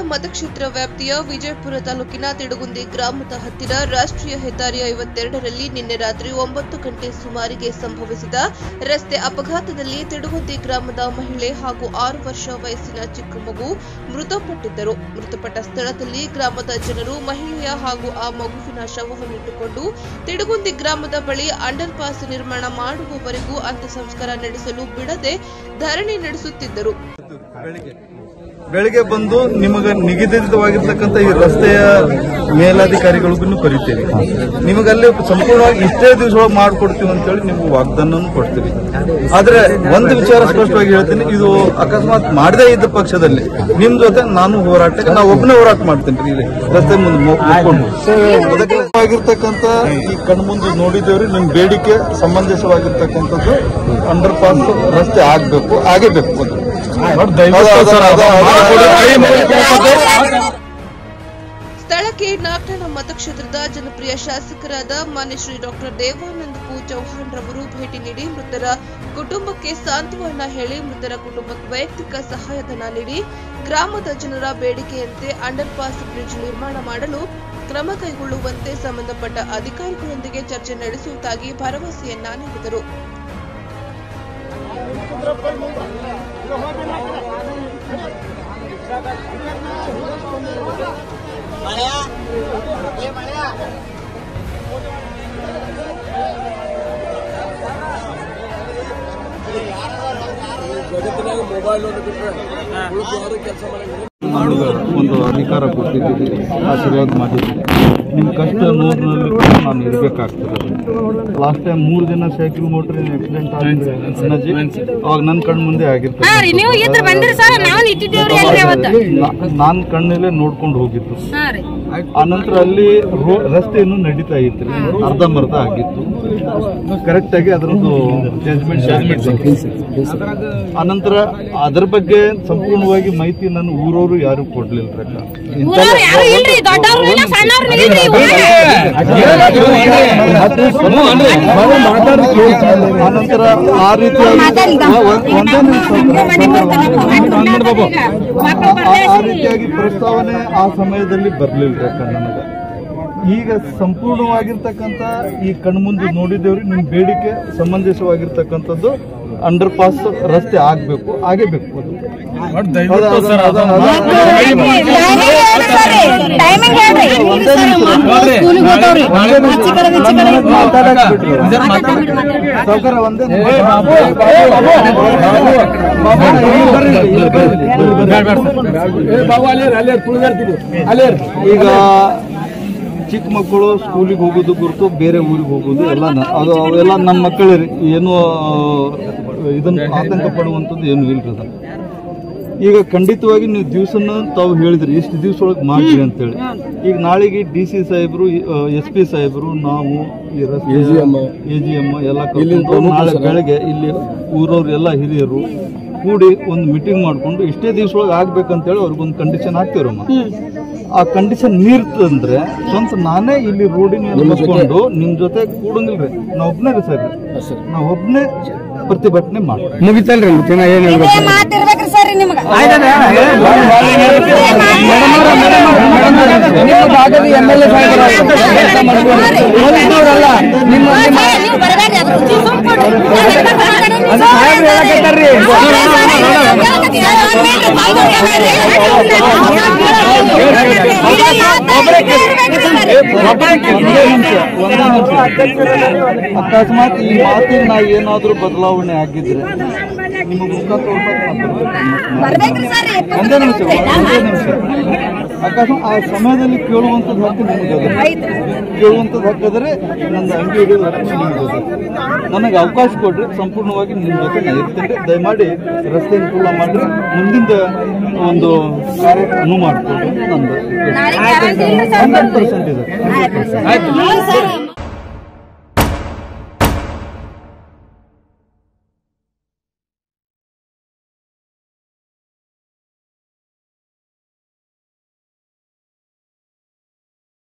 ಮತಕ್ಷೇತ್ರ ವ್ಯಾಪ್ತಿಯ ವಿಜಯಪುರ ತಾಲೂಕಿನ ತಿಡುಗುಂದಿ ಗ್ರಾಮದ ಹತ್ತಿರ ರಾಷ್ಟ್ರೀಯ ಹೆದ್ದಾರಿ ಐವತ್ತೆರಡರಲ್ಲಿ ನಿನ್ನೆ ರಾತ್ರಿ ಒಂಬತ್ತು ಗಂಟೆ ಸುಮಾರಿಗೆ ಸಂಭವಿಸಿದ ರಸ್ತೆ ಅಪಘಾತದಲ್ಲಿ ತಿಡುಗುಂದಿ ಗ್ರಾಮದ ಮಹಿಳೆ ಹಾಗೂ ಆರು ವರ್ಷ ವಯಸ್ಸಿನ ಚಿಕ್ಕ ಮಗು ಮೃತಪಟ್ಟಿದ್ದರು ಮೃತಪಟ್ಟ ಸ್ಥಳದಲ್ಲಿ ಗ್ರಾಮದ ಜನರು ಮಹಿಳೆಯ ಹಾಗೂ ಆ ಮಗುವಿನ ಶವವನ್ನಿಟ್ಟುಕೊಂಡು ತಿಡುಗುಂದಿ ಗ್ರಾಮದ ಬಳಿ ಅಂಡರ್ ಪಾಸ್ ನಿರ್ಮಾಣ ಮಾಡುವವರೆಗೂ ಅಂತ್ಯ ಸಂಸ್ಕಾರ ನಡೆಸಲು ಬಿಡದೆ ಧರಣಿ ನಡೆಸುತ್ತಿದ್ದರು ಬೆಳಿಗ್ಗೆ ಬಂದು ನಿಮಗೆ ನಿಗದಿತವಾಗಿರ್ತಕ್ಕಂಥ ಈ ರಸ್ತೆಯ ಮೇಲಾಧಿಕಾರಿಗಳಿಗೂ ಕರಿತೀವಿ ನಿಮಗಲ್ಲಿ ಸಂಪೂರ್ಣವಾಗಿ ಇಷ್ಟೇ ದಿವಸ ಒಳಗೆ ಮಾಡ್ಕೊಡ್ತೀವಿ ಅಂತೇಳಿ ನಿಮ್ಗೆ ವಾಗ್ದಾನ ಕೊಡ್ತೀವಿ ಆದ್ರೆ ಒಂದು ವಿಚಾರ ಸ್ಪಷ್ಟವಾಗಿ ಹೇಳ್ತೀನಿ ಇದು ಅಕಸ್ಮಾತ್ ಮಾಡದೇ ಇದ್ದ ಪಕ್ಷದಲ್ಲಿ ನಿಮ್ ಜೊತೆ ನಾನು ಹೋರಾಟಕ್ಕೆ ನಾವು ಒಬ್ಬನೇ ಹೋರಾಟ ಮಾಡ್ತೀನಿ ರೀ ಇಲ್ಲಿ ರಸ್ತೆ ಮುಂದೆ ಮುಕ್ಕೊಂಡು ಅದಕ್ಕೆ ಆಗಿರ್ತಕ್ಕಂಥ ಈ ಕಣ್ಮುಂದೆ ನೋಡಿದ್ದೇವ್ರಿ ನಿಮ್ ಬೇಡಿಕೆ ಸಮಂಜಸವಾಗಿರ್ತಕ್ಕಂಥದ್ದು ಅಂಡರ್ ಪಾಸ್ ರಸ್ತೆ ಆಗ್ಬೇಕು ಆಗೇ ಬೇಕು ಅದು ಸ್ಥಳಕ್ಕೆ ನಾಗಠಾಣ ಮತಕ್ಷೇತ್ರದ ಜನಪ್ರಿಯ ಶಾಸಕರಾದ ಮಾನ್ಯ ಶ್ರೀ ಡಾಕ್ಟರ್ ದೇವಾನಂದ ಪೂ ಚೌಹಾಣ್ ರವರು ಭೇಟಿ ನೀಡಿ ಮೃತರ ಕುಟುಂಬಕ್ಕೆ ಸಾಂತ್ವನ ಹೇಳಿ ಮೃತರ ಕುಟುಂಬಕ್ಕೆ ವೈಯಕ್ತಿಕ ಸಹಾಯಧನ ನೀಡಿ ಗ್ರಾಮದ ಜನರ ಬೇಡಿಕೆಯಂತೆ ಅಂಡರ್ ಪಾಸ್ ಬ್ರಿಡ್ಜ್ ನಿರ್ಮಾಣ ಮಾಡಲು ಕ್ರಮ ಕೈಗೊಳ್ಳುವಂತೆ ಸಂಬಂಧಪಟ್ಟ ಅಧಿಕಾರಿಗಳೊಂದಿಗೆ ಚರ್ಚೆ ನಡೆಸುವುದಾಗಿ ಭರವಸೆಯನ್ನ ನೀಡಿದರು ನಮ್ಗೆ ಒಂದು ಅಧಿಕಾರ ಕೊಟ್ಟಿದ್ದೀರಿ ಆಶೀರ್ವಾದ ಮಾಡಿದ್ದೀರಿ ನಿಮ್ಮ ಕಷ್ಟ ನೋವಿನಲ್ಲಿ ಕೂಡ ನಾನು ಇರಬೇಕಾಗ್ತದೆ ಲಾಸ್ಟ್ ಟೈಮ್ ಮೂರು ದಿನ ಸೈಕಲ್ ಮೋಟರ್ ಆಕ್ಸಿಡೆಂಟ್ ಆಗಿದೆ ಅಣ್ಣಾಜಿ ಅವಾಗ ನನ್ನ ಕಣ್ಣು ಮುಂದೆ ಆಗಿರ್ತದೆ ಹಾ ರೀ ನೀವು ಇದ್ರ ಬಂದಿರಿ ಸರ್ ನಾವು ನಿಂತಿದ್ದೇವ್ರಿ ಅಲ್ರಿ ಅವತ್ತ ನಾನು ಕಣ್ಣಲ್ಲೇ ನೋಡ್ಕೊಂಡು ಹೋಗಿದ್ದು ಹಾ ರೀ ಆನಂತರ ಅಲ್ಲಿ ರೋ ರಸ್ತೆ ಇನ್ನೂ ನಡೀತಾ ಇತ್ತು ಅರ್ಧಂಬರ್ಧ ಆಗಿತ್ತು ಕರೆಕ್ಟ್ ಆಗಿ ಅದರದ್ದು ಜಜ್ಮೆಂಟ್ ಆನಂತರ ಅದ್ರ ಬಗ್ಗೆ ಸಂಪೂರ್ಣವಾಗಿ ಮಾಹಿತಿ ನಾನು ಊರವರು ಯಾರು ಕೊಡ್ಲಿಲ್ಲ ರಕ್ಕ. ಊರವ್ರು ಯಾರು ಇಲ್ರಿ ದೊಡ್ಡವ್ರು ಇಲ್ಲ ಸಣ್ಣವ್ರು ಇಲ್ರಿ ಆನಂತರ ಆ ರೀತಿಯಾಗಿ ಒಂದೇ ಆ- ಆ ರೀತಿಯಾಗಿ ಪ್ರಸ್ತಾವನೆ ಆ ಸಮಯದಲ್ಲಿ ಬರ್ಲಿಲ್ಲ ರಕ್ಕ ನನಗೆ ಈಗ ಸಂಪೂರ್ಣವಾಗಿರ್ತಕ್ಕಂಥ ಈ ಕಣ್ಮುಂದೆ ನೋಡಿದ್ದೇವ್ರಿ ನಿಮ್ ಬೇಡಿಕೆ ಸಮಂಜಸವಾಗಿರ್ತಕ್ಕಂಥದ್ದು ಅಂಡರ್ ಪಾಸ್ ರಸ್ತೆ ಆಗ್ಬೇಕು ಆಗೇ ಬೇಕು ಅದು. ಅದ- ಅದ- ಅದ- ಟೈಮಿಂಗ್ ಹೇಳ್ರಿ ಸ್ಕೂಲಿಗೆ ಹೋಗ್ತಾವ್ರಿ ಸಾವ್ಕಾರ ಒಂದೇ ಈಗ ಚಿಕ್ಕ ಮಕ್ಕಳು ಸ್ಕೂಲಿಗೆ ಹೋಗೋದು ಗುರುತು ಬೇರೆ ಊರಿಗೆ ಹೋಗೋದು ಎಲ್ಲ ನ- ಅದು ಅವೆಲ್ಲ ನಮ್ಮ ಮಕ್ಕಳು ಏನು ಇದನ್ನು ಆತಂಕ ಪಡುವಂಥದ್ದು ಏನು ಇಲ್ರಿ ಅದು ಈಗ ಖಂಡಿತವಾಗಿ ನೀವು ದಿವಸನ ತಾವು ಹೇಳಿದ್ರಿ ಎಷ್ಟು ದಿವಸ ಒಳಗೆ ಮಾಡ್ತೀವಿ ಅಂತೇಳಿ ಈಗ ನಾಳೆಗೆ ಡಿ ಸಿ ಸಾಹೇಬರು ಎಸ್ ಪಿ ಸಾಹೇಬರು ನಾವು ಈ ರಸ್ತೆ ಎ ಜಿ ಎಮ್ ಎಲ್ಲ ಕರ್ಕೊಂಡು ನಾಳೆ ಬೆಳಗ್ಗೆ ಇಲ್ಲಿ ಊರವ್ರು ಎಲ್ಲ ಹಿರಿಯರು ಕೂಡಿ ಒಂದು ಮೀಟಿಂಗ್ ಮಾಡ್ಕೊಂಡು ಇಷ್ಟೇ ದಿವಸ ಒಳಗೆ ಆಗ್ಬೇಕಂತೇಳಿ ಅವ್ರಿಗೊಂದು ಕಂಡೀಷನ್ ಹಾಕ್ತಿವ್ರಮ್ಮ ಆ ಕಂಡೀಷನ್ ಮೀರ್ತಂದ್ರೆ ಸ್ವಂತ ನಾನೇ ಇಲ್ಲಿ ರೋಡಿನ ಮೇಲೆ ಬಂದ್ಕೊಂಡು ನಿಮ್ ಜೊತೆ ಕೂಡಂಗಿಲ್ರಿ ನಾ ಒಬ್ನೇ ರೀ ಸರ್ ನಾ ಒಬ್ನೇ ಪ್ರತಿಭಟನೆ ಮಾಡಿ ಮುಗಿತಲ್ರಿ ಮತ್ತಿನ ಏನ್ ಹೇಳ್ಬೇಕು ಮಾತಿರ್ಬೇಕ್ರಿ ಸರ್ ನಿಮ್ಗ ನಿಮ್ಮ ಭಾಗದ ಎಮ್ ಎಲ್ ಎ ಸಾಹೇಬರಲ್ಲ ನಿಮ್ಮ ನೀವು ಬರಬೇಡ್ರಿ ಅದ್ರ ಉದ್ದಿ ಸುಮ್ಕೊಡ್ರಿ. ಅದು ಸಾಹೇಬ್ರು ಹೇಳಕತ್ತಾರ್ರಿ. ಅಕಸ್ಮಾತ್ ಈ ಮಾತಿಗೆ ನಾ ಏನಾದ್ರೂ ಬದಲಾವಣೆ ಆಗಿದ್ರೆ ನಿಮಗೆ ಮುಖ ತೋರ್ಸಕ್ ನಾ ಬರ್ಬೇಕು. ಬರ್ಬೇಕ್ರಿ ಸರ್ ಒಂದೇ ನಿಮಿಷ ಒಂದೇ ನಿಮಿಷ ಅಕಸ್ಮಾತ್ ಆ ಸಮಯದಲ್ಲಿ ಕೇಳುವಂಥದ್ದು ಹಕ್ಕು ನಿಮಗೆ ಅದ. ಕೇಳುವಂಥದ್ದು ಹಕ್ಕಾದ್ರೆ ನನ್ನ ಅಂಗಿ ಹಿಡಿಯೋದು ಹಕ್ಕು ನಿಮಗೆ ಅದ. ನನಗೆ ಅವಕಾಶ ಕೊಡ್ರಿ ಸಂಪೂರ್ಣವಾಗಿ ನಿಮ್ಮ ಜೊತೆ ನಾ ಇರ್ತೇನೆ ದಯಮಾಡಿ ರಸ್ತೆಯನ್ನು ಕೂಡ ಮಾಡ್ರಿ ಮುಂದಿನ ಒಂದು ಕಾರ್ಯಕ್ರಮ ಮಾಡಿಕೊಡ್ರಿ ನಂದು ನಾಳೆ ಗ್ಯಾರಂಟಿ ಇಲ್ಲ ಸರ್ ಹಂಡ್ರೆಡ್ ಪರ್ಸೆಂಟ್ ಇದೆ ಆಯ್ತು ಸರ್